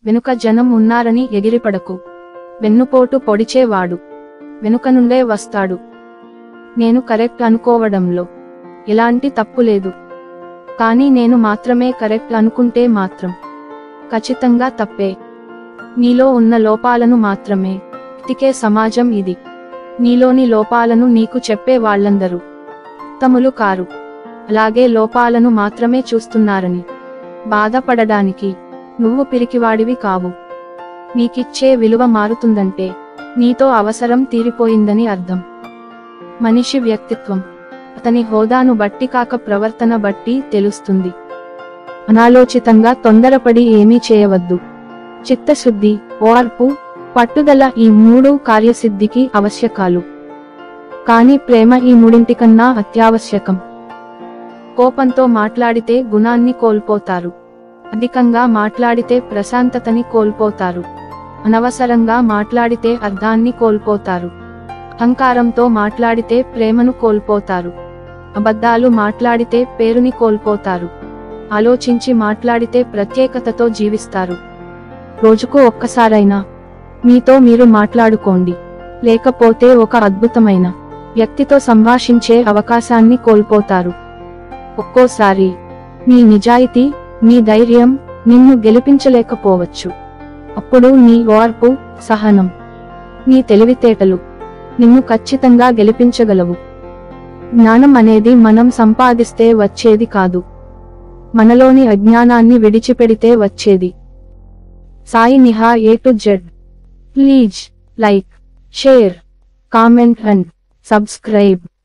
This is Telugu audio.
వెనుక జనం ఉన్నారని ఎగిరిపడకు వెన్నుపోటు పొడిచేవాడు వెనుక నుండే వస్తాడు నేను కరెక్ట్ అనుకోవడంలో ఎలాంటి తప్పు లేదు కానీ నేను మాత్రమే కరెక్ట్ అనుకుంటే మాత్రం ఖచ్చితంగా తప్పే నీలో ఉన్న లోపాలను మాత్రమే తికే సమాజం ఇది నీలోని లోపాలను నీకు చెప్పే వాళ్ళందరూ తములు కారు అలాగే లోపాలను మాత్రమే చూస్తున్నారని బాధపడడానికి నువ్వు పిరికివాడివి కావు నీకిచ్చే విలువ మారుతుందంటే నీతో అవసరం తీరిపోయిందని అర్థం మనిషి వ్యక్తిత్వం అతని హోదాను బట్టి కాక ప్రవర్తన బట్టి తెలుస్తుంది అనాలోచితంగా తొందరపడి ఏమీ చేయవద్దు చిత్తశుద్ధి ఓర్పు పట్టుదల ఈ మూడు కార్యసిద్ధికి అవశ్యకాలు కానీ ప్రేమ ఈ మూడింటికన్నా అత్యావశ్యకం కోపంతో మాట్లాడితే గుణాన్ని కోల్పోతారు అధికంగా మాట్లాడితే ప్రశాంతతని కోల్పోతారు అనవసరంగా మాట్లాడితే అర్థాన్ని కోల్పోతారు అహంకారంతో మాట్లాడితే ప్రేమను కోల్పోతారు అబద్ధాలు మాట్లాడితే పేరుని కోల్పోతారు ఆలోచించి మాట్లాడితే ప్రత్యేకతతో జీవిస్తారు రోజుకు ఒక్కసారైనా మీతో మీరు మాట్లాడుకోండి లేకపోతే ఒక అద్భుతమైన వ్యక్తితో సంభాషించే అవకాశాన్ని కోల్పోతారు ఒక్కోసారి నీ నిజాయితీ నీ ధైర్యం నిన్ను గెలిపించలేకపోవచ్చు అప్పుడు నీ ఓర్పు సహనం నీ తెలివితేటలు నిన్ను ఖచ్చితంగా గెలిపించగలవు జ్ఞానం అనేది మనం సంపాదిస్తే వచ్చేది కాదు మనలోని అజ్ఞానాన్ని విడిచిపెడితే వచ్చేది Sai Niha A to Z please like share comment and subscribe